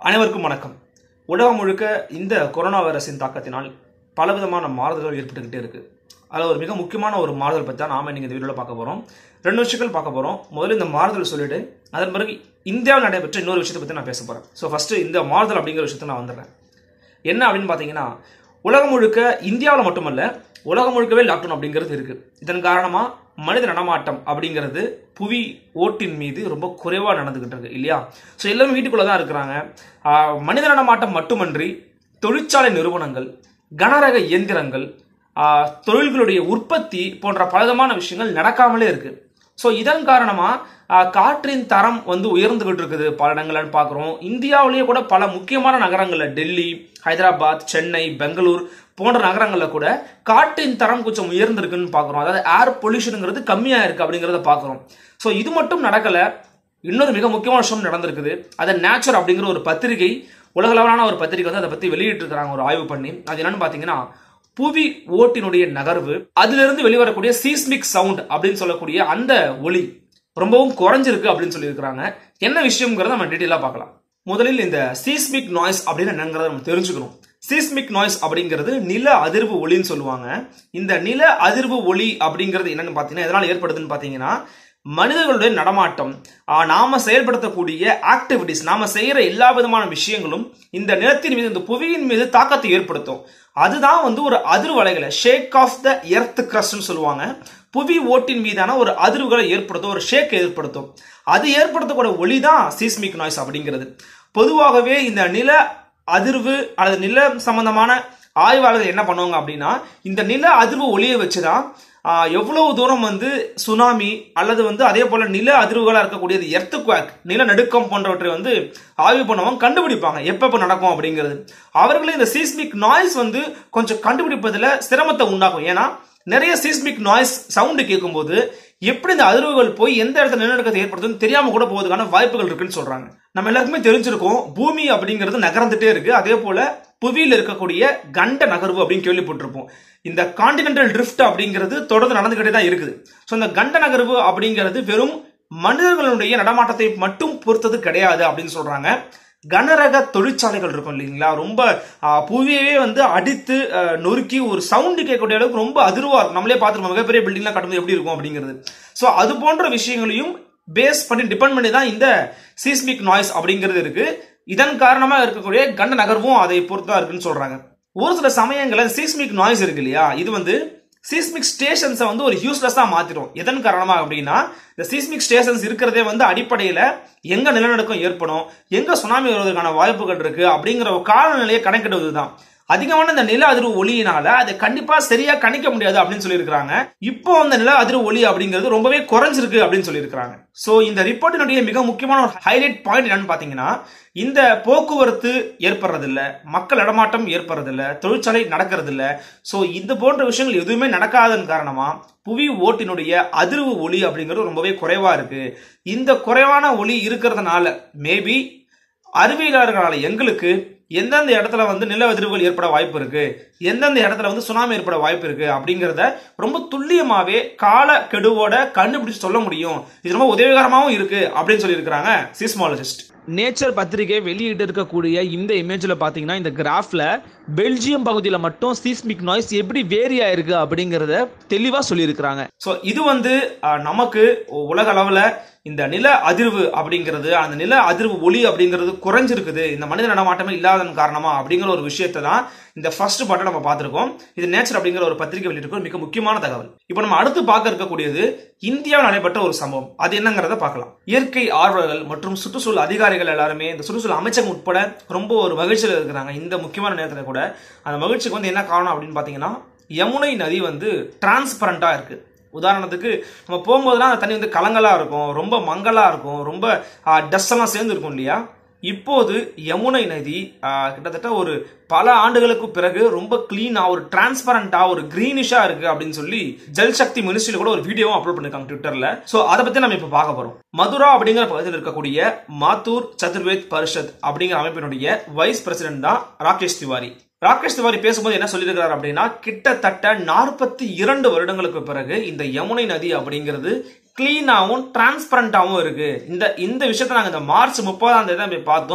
அனைவருக்கும் வணக்கம் உலகம் முழுக்க இந்த கொரோனா வைரஸின் தாக்கத்தினால் பலவிதமான மாறுதல்கள் ஏற்பட்டுக்கிட்டே இருக்கு அதில் ஒரு மிக முக்கியமான ஒரு மாறுதல் பற்றி தான் நாம இன்னைக்கு இந்த வீடியோவில் பார்க்க போகிறோம் ரெண்டு விஷயங்கள் பார்க்க போகிறோம் முதல்ல இந்த மாறுதல் சொல்லிட்டு அதன் பிறகு இந்தியாவில் நடைபெற்ற இன்னொரு விஷயத்தை பற்றி நான் பேச போகிறேன் ஸோ ஃபஸ்ட்டு இந்த மாறுதல் அப்படிங்கிற விஷயத்தை நான் வந்துடுறேன் என்ன அப்படின்னு பார்த்தீங்கன்னா உலகம் முழுக்க இந்தியாவில் மட்டுமல்ல உலகம் முழுக்கவே லாக்டவுன் அப்படிங்கிறது இருக்கு இதன் காரணமா மனித நடமாட்டம் அப்படிங்கிறது புவி ஓட்டின் மீது ரொம்ப குறைவாக நடந்துகிட்டு இருக்கு இல்லையா ஸோ எல்லாரும் வீட்டுக்குள்ளே தான் இருக்கிறாங்க ஆஹ் மனித நடமாட்டம் மட்டுமன்றி தொழிற்சாலை நிறுவனங்கள் கனரக இயந்திரங்கள் ஆஹ் தொழில்களுடைய உற்பத்தி போன்ற பலவிதமான விஷயங்கள் நடக்காமலே இருக்கு ஸோ இதன் காரணமாக காற்றின் தரம் வந்து உயர்ந்துகிட்டு இருக்குது பல இடங்கள்னு பார்க்குறோம் இந்தியாவிலேயே கூட பல முக்கியமான நகரங்களில் டெல்லி ஹைதராபாத் சென்னை பெங்களூர் போன்ற நகரங்களில் கூட காற்றின் தரம் கொஞ்சம் உயர்ந்திருக்குன்னு பார்க்குறோம் அதாவது ஏர் பொல்யூஷனுங்கிறது கம்மியாக இருக்குது அப்படிங்கிறத பார்க்குறோம் ஸோ இது மட்டும் நடக்கலை இன்னொரு மிக முக்கியமான விஷயம் நடந்திருக்குது அதை நேச்சர் அப்படிங்கிற ஒரு பத்திரிகை உலகளவிலான ஒரு பத்திரிகை வந்து அதை பற்றி வெளியிட்டு இருக்காங்க ஒரு ஆய்வு பண்ணி அது என்னன்னு பார்த்தீங்கன்னா புவி ஓட்டினுடைய நகர்வு அதிலிருந்து வெளிவரக்கூடிய சீஸ்மிக் சவுண்ட் அப்படின்னு சொல்லக்கூடிய அந்த ஒலி ரொம்பவும் குறைஞ்சிருக்கு அப்படின்னு சொல்லியிருக்கிறாங்க என்ன விஷயம்ங்கிறத நம்ம டீட்டெயிலாக பார்க்கலாம் முதலில் இந்த சீஸ்மிக் நாய்ஸ் அப்படின்னு என்னங்கிறத நம்ம தெரிஞ்சுக்கணும் சீஸ்மிக் நாய்ஸ் அப்படிங்கிறது நில அதிர்வு ஒலின்னு சொல்லுவாங்க இந்த நில அதிர்வு ஒலி அப்படிங்கிறது என்னன்னு பார்த்தீங்கன்னா எதனால் ஏற்படுதுன்னு பார்த்தீங்கன்னா மனிதர்களுடைய நடமாட்டம் ஆஹ், நாம செயல்படுத்தக்கூடிய ஆக்டிவிட்டிஸ் நாம செய்யற எல்லா விதமான விஷயங்களும் இந்த நிலத்தின் மீது இந்த புவியின் மீது தாக்கத்தை ஏற்படுத்தும் அதுதான் வந்து ஒரு அதிர்வலைகளை ஷேக் ஆஃப் த எர்த் கிரஸ்ட்னு சொல்லுவாங்க புவி ஓட்டின் மீதான ஒரு அதிர்வுகளை ஏற்படுத்தும் ஒரு ஷேக் ஏற்படுத்தும் அது ஏற்படுத்தக்கூடிய ஒளி தான் சீஸ்மிக் நாய்ஸ் அப்படிங்கிறது பொதுவாகவே இந்த நில அதிர்வு அல்லது நில சம்பந்தமான ஆய்வாளர்கள் என்ன பண்ணுவாங்க அப்படின்னா இந்த நில அதிர்வு ஒளியை வச்சுதான் ஆஹ், எவ்வளவு தூரம் வந்து சுனாமி அல்லது வந்து அதே போல நில அதிர்வுகளாக இருக்கக்கூடியது எர்த்து குவாக் நிலநடுக்கம் போன்றவற்றை வந்து ஆய்வு பண்ணுவாங்க கண்டுபிடிப்பாங்க எப்பப்போ நடக்கும் அப்படிங்கிறது அவர்களே இந்த சீஸ்மிக் நாய்ஸ் வந்து கொஞ்சம் கண்டுபிடிப்பதில் சிரமத்தை உண்டாகும் ஏன்னா நிறைய சீஸ்மிக் நாய்ஸ் சவுண்டு கேட்கும்போது எப்படி இந்த அதிர்வுகள் போய் எந்த இடத்துல நிலநடுக்கத்தை ஏற்படுத்துன்னு தெரியாம கூட போவதுக்கான வாய்ப்புகள் இருக்குன்னு சொல்றாங்க நம்ம எல்லாருக்குமே தெரிஞ்சிருக்கோம் பூமி அப்படிங்கிறது நகர்ந்துட்டே இருக்கு அதே போல புவியில் இருக்கக்கூடிய கண்ட நகர்வு அப்படின்னு கேள்விப்பட்டிருப்போம் இந்த கான்டினென்டல் ட்ரிஃப்ட் அப்படிங்கிறது தொடர்ந்து நடந்துகிட்டே தான் இருக்குது ஸோ இந்த கண்ட நகர்வு அப்படிங்கிறது வெறும் மனிதர்களுடைய நடமாட்டத்தை மட்டும் பொறுத்தது கிடையாது அப்படின்னு சொல்றாங்க கனரக தொழிற்சாலைகள் இருக்கும் இல்லைங்களா ரொம்ப ஆ, புவியவே வந்து அடித்து ஆ, நொறுக்கி ஒரு சவுண்டு கேட்கக்கூடிய அளவுக்கு ரொம்ப அதிர்வா இருக்கும் நம்மளே பார்த்துருப்போம் மிகப்பெரிய பில்டிங்லாம் கட்டும்போது எப்படி இருக்கும் அப்படிங்கிறது ஸோ அது போன்ற விஷயங்களையும் பேஸ் பண்ணி டிபெண்ட் பண்ணி தான் இந்த சீஸ்மிக் நாய்ஸ் அப்படிங்கிறது இருக்கு இதன் காரணமா இருக்கக்கூடிய கண்ட நகர்வும் அதை பொறுத்து தான் இருக்குன்னு சொல்றாங்க ஒரு சில சமயங்களில் சீஸ்மிக் நாய்ஸ் இருக்கு இல்லையா இது வந்து சீஸ்மிக் ஸ்டேஷன்ஸை வந்து ஒரு யூஸ்லெஸ்ஸாக மாற்றிடும் எதன் காரணமா அப்படின்னா இந்த சீஸ்மிக் ஸ்டேஷன்ஸ் இருக்கிறதே வந்து அடிப்படையில் எங்க நிலநடுக்கம் ஏற்படும் எங்க சுனாமி வருவதற்கான வாய்ப்புகள் இருக்கு அப்படிங்கிற ஒரு காலநிலையை கணக்கிடுவது தான் அதிகமான இந்த நில அதிர்வு ஒளியினால அதை கண்டிப்பா சரியா கணிக்க முடியாது அப்படின்னு சொல்லியிருக்காங்க இப்போ அந்த நில அதிர்வு ஒளி அப்படிங்கிறது ரொம்பவே குறைஞ்சிருக்கு அப்படின்னு சொல்லியிருக்காங்க சோ இந்த ரிப்போர்ட்டினுடைய மிக முக்கியமான ஒரு ஹைலைட் பாயிண்ட் என்னன்னு பாத்தீங்கன்னா இந்த போக்குவரத்து ஏற்படுறதில்ல மக்கள் நடமாட்டம் ஏற்படுறதில்ல தொழிற்சாலை நடக்கிறதில்ல ஸோ இது போன்ற விஷயங்கள் எதுவுமே நடக்காதன் காரணமா புவி ஓட்டினுடைய அதிர்வு ஒளி அப்படிங்கிறது ரொம்பவே குறைவா இருக்கு இந்த குறைவான ஒளி இருக்கிறதுனால மேபி அறிவியலாளர்களால எங்களுக்கு எந்தெந்த இடத்துல வந்து நில அதிர்வுகள் ஏற்பட வாய்ப்பு இருக்கு எந்தெந்த இடத்துல வந்து சுனாமி ஏற்பட வாய்ப்பு இருக்கு அப்படிங்கிறத ரொம்ப துல்லியமாவே கால கெடுவோட கண்டுபிடிச்சு சொல்ல முடியும் இது ரொம்ப உதவிகரமாகவும் இருக்கு அப்படின்னு சொல்லியிருக்கிறாங்க சீஸ்மாலஜிஸ்ட் நேச்சர் பத்திரிகை வெளியிட்டு இருக்கக்கூடிய இந்த இமேஜில் பார்த்தீங்கன்னா இந்த கிராஃபில் பெல்ஜியம் பகுதியில் மட்டும் சீஸ்மிக் நாய்ஸ் எப்படி வேரி ஆயிருக்கு அப்படிங்கிறத தெளிவாக சொல்லியிருக்கிறாங்க ஸோ இது வந்து அஹ், நமக்கு உலக அளவில் இந்த நில அதிர்வு அப்படிங்கிறது அந்த நில அதிர்வு ஒளி அப்படிங்கிறது குறைஞ்சிருக்குது இந்த மனித நடமாட்டமே இல்லாதன் காரணமா அப்படிங்கிற ஒரு விஷயத்தை தான் இந்த ஃபர்ஸ்ட் பாட்டை நம்ம பார்த்துருக்கோம் இது நேச்சர் அப்படிங்கிற ஒரு பத்திரிகை வெளியிட்டு ஒரு மிக முக்கியமான தகவல் இப்போ நம்ம அடுத்து பார்க்க இருக்கக்கூடியது இந்தியாவில் நடைபெற்ற ஒரு சம்பவம் அது என்னங்கிறத பார்க்கலாம் இயற்கை ஆர்வலர்கள் மற்றும் சுற்றுச்சூழல் அதிகாரிகள் எல்லாருமே இந்த சுற்றுச்சூழல் அமைச்சகம் உட்பட ரொம்ப ஒரு மகிழ்ச்சியில் இருக்கிறாங்க இந்த முக்கியமான நேரத்தில் கூட அந்த மகிழ்ச்சிக்கு வந்து என்ன காரணம் அப்படின்னு பார்த்தீங்கன்னா யமுனை நதி வந்து டிரான்ஸ்பரண்டா இருக்கு உதாரணத்துக்கு நம்ம போகும்போதெல்லாம் அந்த தண்ணி வந்து கலங்கலா இருக்கும் ரொம்ப மங்கலா இருக்கும் ரொம்ப டஸ்ட் எல்லாம் சேர்ந்து இருக்கும் இல்லையா இப்போது யமுனை நதி ஆ, கிட்டத்தட்ட ஒரு பல ஆண்டுகளுக்கு பிறகு ரொம்ப கிளீனா ஒரு டிரான்ஸ்பரண்டா ஒரு கிரீனிஷா இருக்கு அப்படின்னு சொல்லி ஜல் சக்தி மினிஸ்ட்ரியில கூட ஒரு வீடியோவும் அப்லோட் பண்ணிருக்காங்க ட்விட்டர்ல சோ அதை பத்தி நம்ம இப்ப பார்க்க போறோம் மதுரா அப்படிங்கிற பகுதியில் இருக்கக்கூடிய மாத்தூர் சதுர்வேத் பரிஷத் அப்படிங்கிற அமைப்பினுடைய வைஸ் பிரசிடென்ட் தான் ராகேஷ் திவாரி ராகேஷ் திவாரி பேசும்போது என்ன சொல்லியிருக்கிறார் அப்படின்னா கிட்டத்தட்ட நாற்பத்தி இரண்டு வருடங்களுக்கு பிறகு இந்த யமுனை நதி அப்படிங்கிறது கிளீனாகவும் டிரான்ஸ்பரண்டாகவும் இருக்கு இந்த இந்த விஷயத்தை நாங்கள் இந்த மார்ச் முப்பதாம் தேதி தான் போய் பார்த்தோம்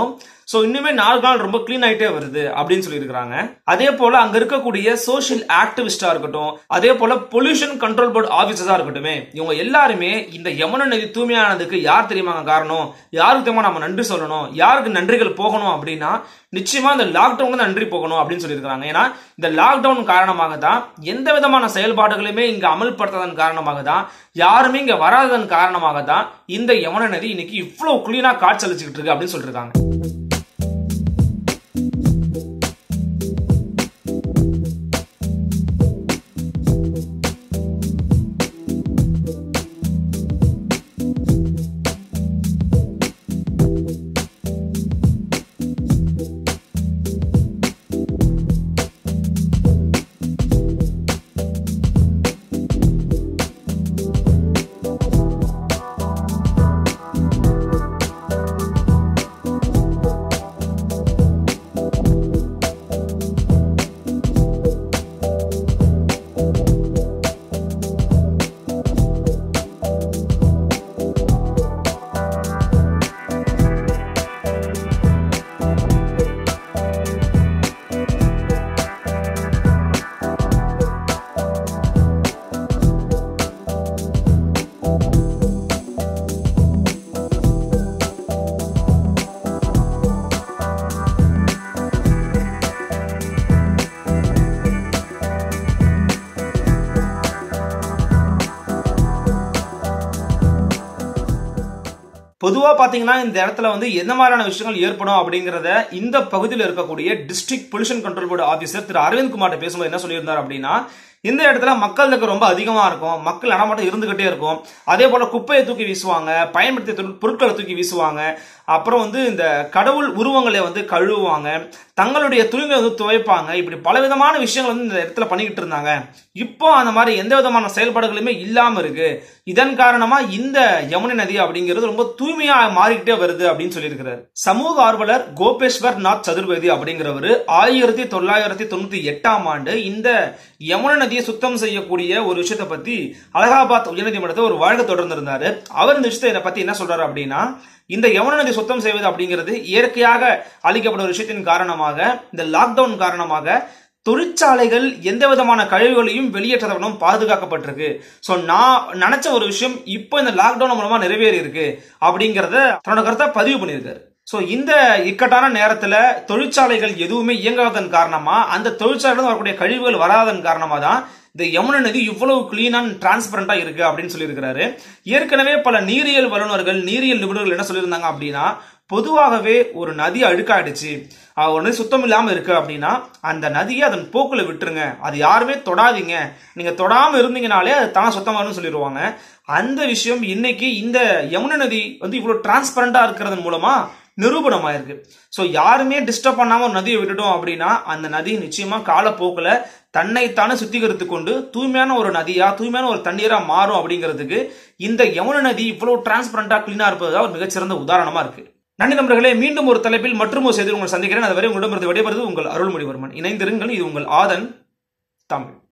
ஸோ இன்னுமே நாலு நாள் ரொம்ப க்ளீன் ஆயிட்டே வருது அப்படின்னு சொல்லியிருக்கிறாங்க அதே போல அங்க இருக்கக்கூடிய சோஷியல் ஆக்டிவிஸ்டா இருக்கட்டும் அதே போல பொல்யூஷன் கண்ட்ரோல் போர்டு ஆபீசர்ஸா இருக்கட்டும் இவங்க எல்லாருமே இந்த யமுனை நதி தூய்மையானதுக்கு யார் தெரியுமாங்க காரணம் யாருக்கு தெரியுமா நம்ம நன்றி சொல்லணும் யாருக்கு நன்றிகள் போகணும் அப்படின்னா நிச்சயமா இந்த லாக்டவுன் நன்றி போகணும் அப்படின்னு சொல்லியிருக்காங்க ஏன்னா இந்த லாக்டவுன் காரணமாக தான் எந்த விதமான செயல்பாடுகளுமே இங்க அமல்படுத்தாதன் காரணமாக தான் யாருமே இங்க வராததன் காரணமாக தான் இந்த யமுனை நதி இன்னைக்கு இவ்வளவு கிளீனா காட்சளிச்சுக்கிட்டு இருக்கு அப்படின்னு சொல்லியிருக்காங்க பொதுவா பாத்தீங்கன்னா இந்த இடத்துல வந்து என்ன மாதிரியான விஷயங்கள் ஏற்படும் அப்படிங்கறத இந்த பகுதியில் இருக்கக்கூடிய district pollution control board officer திரு அரவிந்த் குமார் பேசும்போது என்ன சொல்லியிருந்தார் அப்படின்னா இந்த இடத்துல மக்கள் தொகை ரொம்ப அதிகமா இருக்கும் மக்கள் நடமாட்டம் இருந்துகிட்டே இருக்கும் அதே போல குப்பையை தூக்கி வீசுவாங்க பயன்படுத்திய பொருட்களை தூக்கி வீசுவாங்க அப்புறம் வந்து இந்த கடவுள் உருவங்களை வந்து கழுவுவாங்க தங்களுடைய துணிகளை வந்து துவைப்பாங்க இப்படி பல விதமான விஷயங்கள் வந்து இந்த இடத்துல பண்ணிக்கிட்டு இருந்தாங்க இப்போ அந்த மாதிரி எந்த விதமான செயல்பாடுகளுமே இல்லாம இருக்கு இதன் காரணமா இந்த யமுனை நதி அப்படிங்கிறது ரொம்ப தூய்மையா மாறிக்கிட்டே வருது அப்படின்னு சொல்லியிருக்கிறார் சமூக ஆர்வலர் கோபேஸ்வர் நாத் சதுர்வேதி அப்படிங்கிறவர் ஆயிரத்தி தொள்ளாயிரத்தி தொண்ணூத்தி எட்டாம் ஆண்டு இந்த யமுனை நதியை சுத்தம் செய்யக்கூடிய ஒரு விஷயத்தை பத்தி அலகாபாத் உயர்நீதிமன்றத்தை ஒரு வழக்கு தொடர்ந்து இருந்தாரு அவர் இந்த விஷயத்தை பத்தி என்ன சொல்றாரு அப்படின்னா இந்த யமுனை நதி சுத்தம் செய்வது அப்படிங்கிறது இயற்கையாக அளிக்கப்பட்ட ஒரு விஷயத்தின் காரணமாக இந்த லாக்டவுன் காரணமாக தொழிற்சாலைகள் எந்த விதமான கழிவுகளையும் வெளியேற்றதவனும் பாதுகாக்கப்பட்டிருக்கு ஸோ நான் நினைச்ச ஒரு விஷயம் இப்போ இந்த லாக்டவுன் மூலமா நிறைவேறி இருக்கு அப்படிங்கிறத தன்னோட கருத்தை பதிவு பண்ணியிருக்காரு ஸோ இந்த இக்கட்டான நேரத்தில் தொழிற்சாலைகள் எதுவுமே இயங்காததன் காரணமா அந்த தொழிற்சாலையிலிருந்து வரக்கூடிய கழிவுகள் வராதன் காரணமா தான் இந்த யமுனை நதி இவ்வளவு கிளீன் அண்ட் டிரான்ஸ்பரண்டா இருக்கு அப்படின்னு சொல்லியிருக்கிறாரு ஏற்கனவே பல நீரியல் வல்லுநர்கள் நீரியல் நிபுணர்கள் என்ன சொல்லியிருந்தாங்க அப்படின்னா பொதுவாகவே ஒரு நதி அழுக்காயிடுச்சு ஒரு நதி சுத்தம் இல்லாமல் இருக்கு அப்படின்னா அந்த நதியை அதன் போக்கில் விட்டுருங்க அது யாருமே தொடாதீங்க நீங்க தொடாம இருந்தீங்கனாலே அது தானே சுத்தமானு சொல்லிடுவாங்க அந்த விஷயம் இன்னைக்கு இந்த யமுனை நதி வந்து இவ்வளவு டிரான்ஸ்பரண்டா இருக்கிறதன் மூலமா நிரூபணமாயிருக்கு ஸோ யாருமே டிஸ்டர்ப் பண்ணாம ஒரு நதியை விட்டுட்டோம் அப்படின்னா அந்த நதி நிச்சயமா காலப்போக்கில் தன்னைத்தானே சுத்திகரித்து கொண்டு தூய்மையான ஒரு நதியா தூய்மையான ஒரு தண்ணீரா மாறும் அப்படிங்கிறதுக்கு இந்த யமுனை நதி இவ்வளவு டிரான்ஸ்பரண்டா கிளீனா இருப்பதா ஒரு மிகச்சிறந்த உதாரணமா இருக்கு நன்றி நண்பர்களே மீண்டும் ஒரு தலைப்பில் மற்றும் ஒரு செய்தி உங்களை சந்திக்கிறேன் அதுவரை உங்களிடமிருந்து விடைபெறுவது உங்கள் அருள்மொழிவர்மன் இணைந்திருங்கள் இது உங்கள் ஆதன் தமிழ்